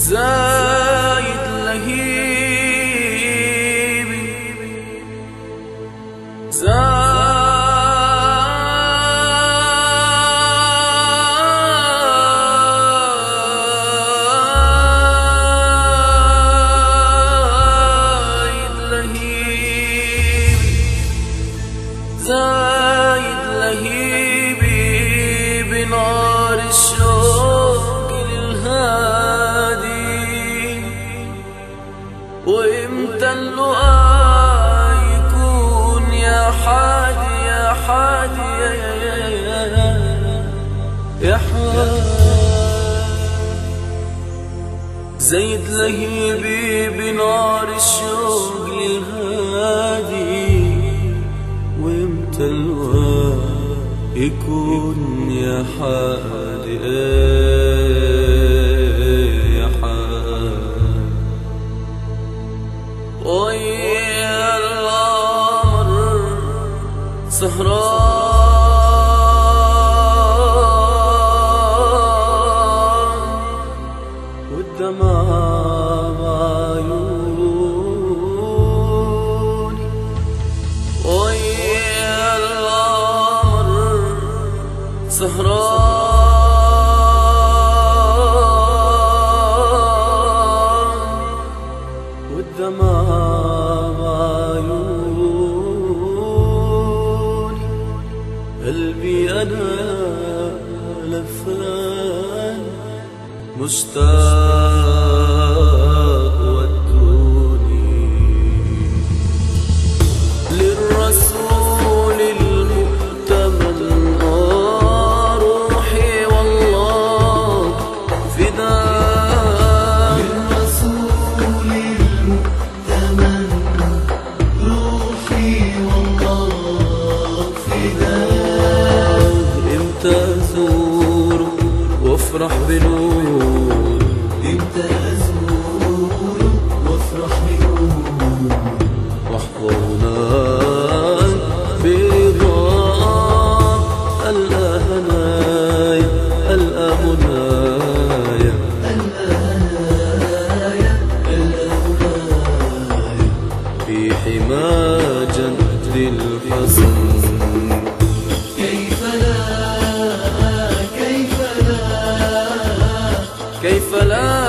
زايد لهيبي زايد لهيبي زايد لهيبي بنار الشوق للهادي وامتى اللقاء يكون يا حادي يا حادي يا يا يا يا يا حادي زيد لهيبي بنار الشوق للهادي وامتى الوقت يكون يا حالي إيه يا حالي ويا القمر سهران والدمع بعيوني ويا القمر سهران والدمع بعيوني قلبي أنا لفان مشتاق ودوني للرسول المؤتمن آه روحي والله فداك للرسول المؤتمن روحي والله فداك امتى ازور وافرح بنور انت ازور وافرح بنور واحضر هناك برضاك ألقى هنايا ألقى منايا في حما جنة الحزن كيف لا كيف لا كيف لا